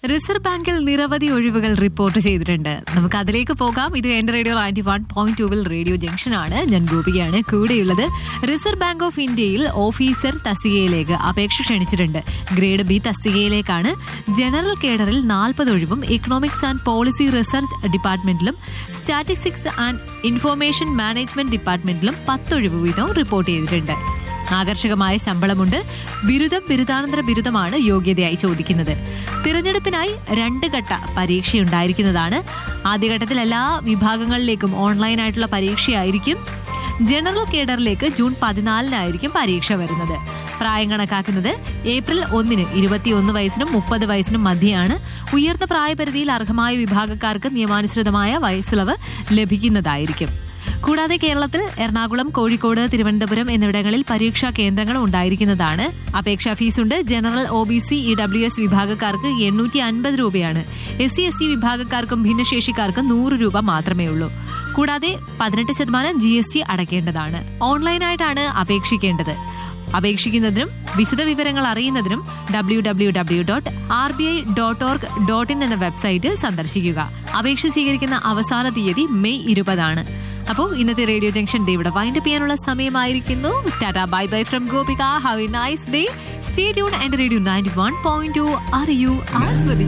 reserve ബാങ്കിൽ നിരവധി ഒഴിവുകൾ റിപ്പോർട്ട് ചെയ്തിട്ടുണ്ട് നമുക്ക് അതിലേക്ക് പോകാം ഇത് എന്റെ റേഡിയോ നയൻറ്റി വൺ പോയിന്റ് ടൂവിൽ റേഡിയോ ജംഗ്ഷൻ ആണ് ഞാൻ ഗോപികയാണ് കൂടെയുള്ളത് റിസർവ് ബാങ്ക് ഓഫ് ഇന്ത്യയിൽ ഓഫീസർ തസ്തികയിലേക്ക് അപേക്ഷ ക്ഷണിച്ചിട്ടുണ്ട് ഗ്രേഡ് ബി തസ്തികയിലേക്കാണ് ജനറൽ കേഡറിൽ നാൽപ്പത് ഒഴിവും ഇക്കണോമിക്സ് ആൻഡ് പോളിസി റിസർച്ച് ഡിപ്പാർട്ട്മെന്റിലും സ്റ്റാറ്റിസ്റ്റിക്സ് ആൻഡ് ഇൻഫോർമേഷൻ മാനേജ്മെന്റ് ഡിപ്പാർട്ട്മെന്റിലും പത്തൊഴിവ് വീതവും റിപ്പോർട്ട് ചെയ്തിട്ടുണ്ട് ആകർഷകമായ ശമ്പളമുണ്ട് ബിരുദം ബിരുദാനന്തര ബിരുദമാണ് യോഗ്യതയായി ചോദിക്കുന്നത് തിരഞ്ഞെടുപ്പിനായി രണ്ട് ഘട്ട പരീക്ഷയുണ്ടായിരിക്കുന്നതാണ് ആദ്യഘട്ടത്തിൽ എല്ലാ വിഭാഗങ്ങളിലേക്കും ഓൺലൈനായിട്ടുള്ള പരീക്ഷയായിരിക്കും ജനറൽ കേഡറിലേക്ക് ജൂൺ പതിനാലിനായിരിക്കും പരീക്ഷ വരുന്നത് പ്രായം കണക്കാക്കുന്നത് ഏപ്രിൽ ഒന്നിന് ഇരുപത്തിയൊന്ന് വയസ്സിനും മുപ്പത് വയസ്സിനും മധ്യയാണ് ഉയർന്ന പ്രായപരിധിയിൽ അർഹമായ വിഭാഗക്കാർക്ക് നിയമാനുസൃതമായ വയസ്സിളവ് ലഭിക്കുന്നതായിരിക്കും കൂടാതെ കേരളത്തിൽ എറണാകുളം കോഴിക്കോട് തിരുവനന്തപുരം എന്നിവിടങ്ങളിൽ പരീക്ഷാ കേന്ദ്രങ്ങൾ ഉണ്ടായിരിക്കുന്നതാണ് അപേക്ഷാ ഫീസുണ്ട് general O B C E W S വിഭാഗക്കാർക്ക് എണ്ണൂറ്റി അൻപത് രൂപയാണ് എസ് സി എസ് സി വിഭാഗക്കാർക്കും ഭിന്നശേഷിക്കാർക്കും നൂറ് രൂപ മാത്രമേ ഉള്ളൂ കൂടാതെ പതിനെട്ട് ശതമാനം ജി എസ് ടി അടയ്ക്കേണ്ടതാണ് ഓൺലൈനായിട്ടാണ് അപേക്ഷിക്കേണ്ടത് അപേക്ഷിക്കുന്നതിനും വിശദ വിവരങ്ങൾ അറിയുന്നതിനും W W W dot R B I dot org dot in എന്ന വെബ്സൈറ്റ് സന്ദർശിക്കുക അപേക്ഷ സ്വീകരിക്കുന്ന അവസാന തീയതി മെയ് ഇരുപതാണ് അപ്പോൾ ഇന്നത്തെ റേഡിയോ ജംഗ്ഷൻ ദേ ഇവിടെ വൈൻഡ് ചെയ്യാനുള്ള സമയമായിരിക്കുന്നു tata bye bye from Gopika have a nice day stay tune and radio ninety one point two അറിയൂ ആസ്വദിച്ചു